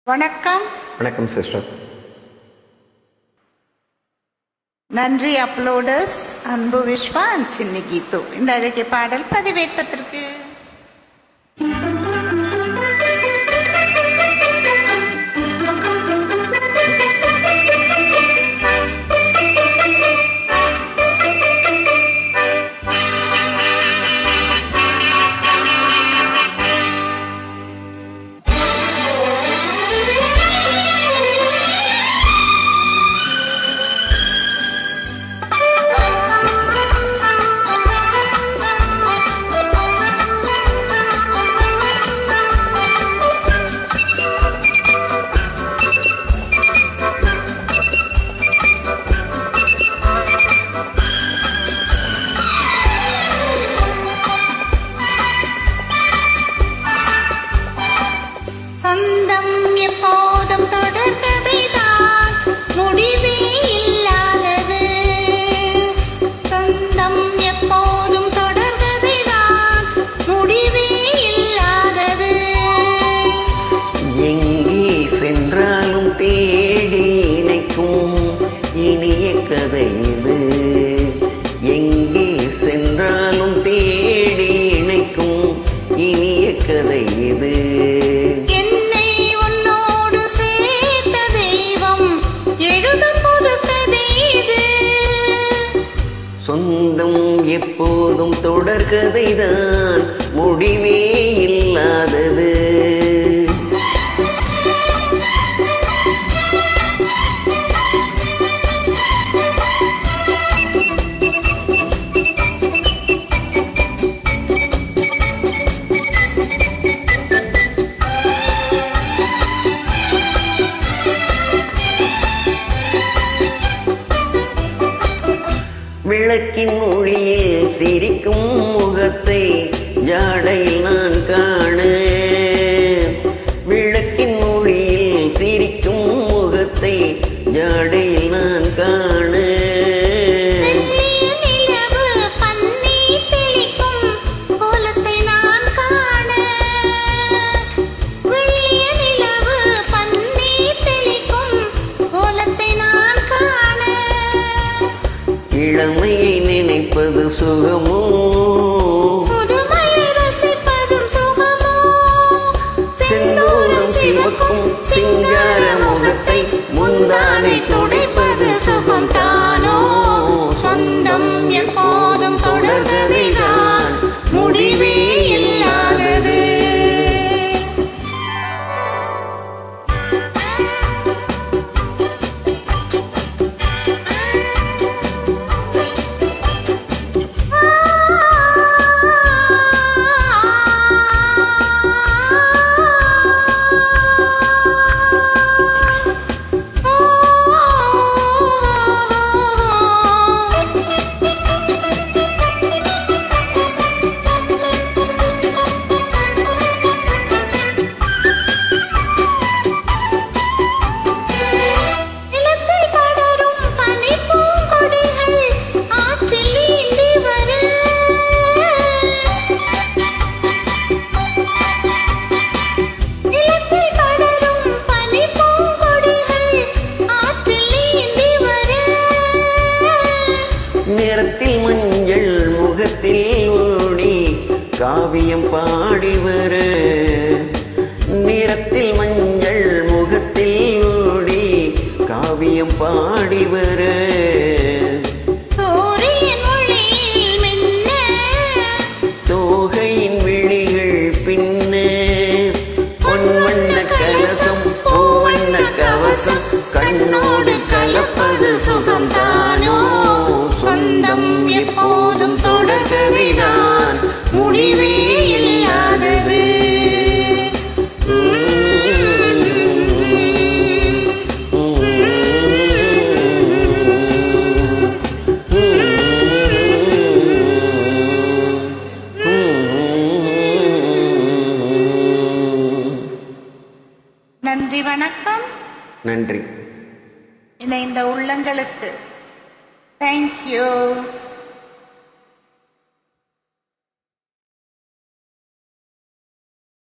வணக்கம் வணக்கம் சிஸ்டர் நன்றி அப்லோடர்ஸ் அன்பு விஸ்வா and சின்னி கீத்து இந்த அழகிய பாடல் பதிவேற்றத்திற்கு சொந்தம் எப்போதும் தொடர்கதைதான் முடிவே இல்லாதது சொந்தம் எப்போதும் தொடர்கதைதான் முடிவே இல்லாதது எங்கே சென்றாலும் தேடி இணைக்கும் இனிய கதை இது எங்கே சென்றாலும் தேடி இணைக்கும் இனிய கதை இது என்னை உன்னோடு சேர்த்த தெய்வம் எழுதும் புது கதை இது சொந்தம் எப்போதும் தொடர்கதைதான் முடிவே இல்லாதது விளக்கின் மொழியில் சிரிக்கும் முகத்தை ஜாடையில் நான் காண விளக்கின் மொழியில் சிரிக்கும் முகத்தை ஜாடையில் நான் காண வெள்ளிய நிலவு பன்னீர் தெளிக்கும் கோலத்தை நான் காண வெள்ளிய நிலவு பன்னீர் தெளிக்கும் கோலத்தை நான் காண இளமையை நினைப்பது சுகமோ புதுமையை ரசிப்பதும் சுகமோ செந்தூரம் சிவக்கும் சிங்கார முகத்தை முந்தானை துடைப்பது சுகம் தானோ சொந்தம் எப்போதும் தொடர்கதைதான் முடிவே இல்லாதது நிலத்தில் படரும் பனிப்பூங்கொடிகள் ஆற்றில் நீந்தி வர நிலத்தில் படரும் பனிப்பூங்கொடிகள் ஆற்றில் நீந்தி வர நிறத்தில் மஞ்சள் முகத்தில் ஓடி காவியம் பாடி வர நிறத்தில் மஞ்சள் முகத்தில் ஓடி காவியம் பாடி வர சூரியன் ஒளியில் மின்ன தோகையின் விழிகள் பின்ன பொன்வண்ண கலசம் பூவண்ண கவசம் கண்ணோடு கலப்பது சுகம்தானோ சொந்தம் எப்போதும் தொடர்கதைதான் முடிவே இல்லாதது நன்றி வணக்கம் நன்றி இணைந்த உள்ளங்களுக்கு தேங்க்யூ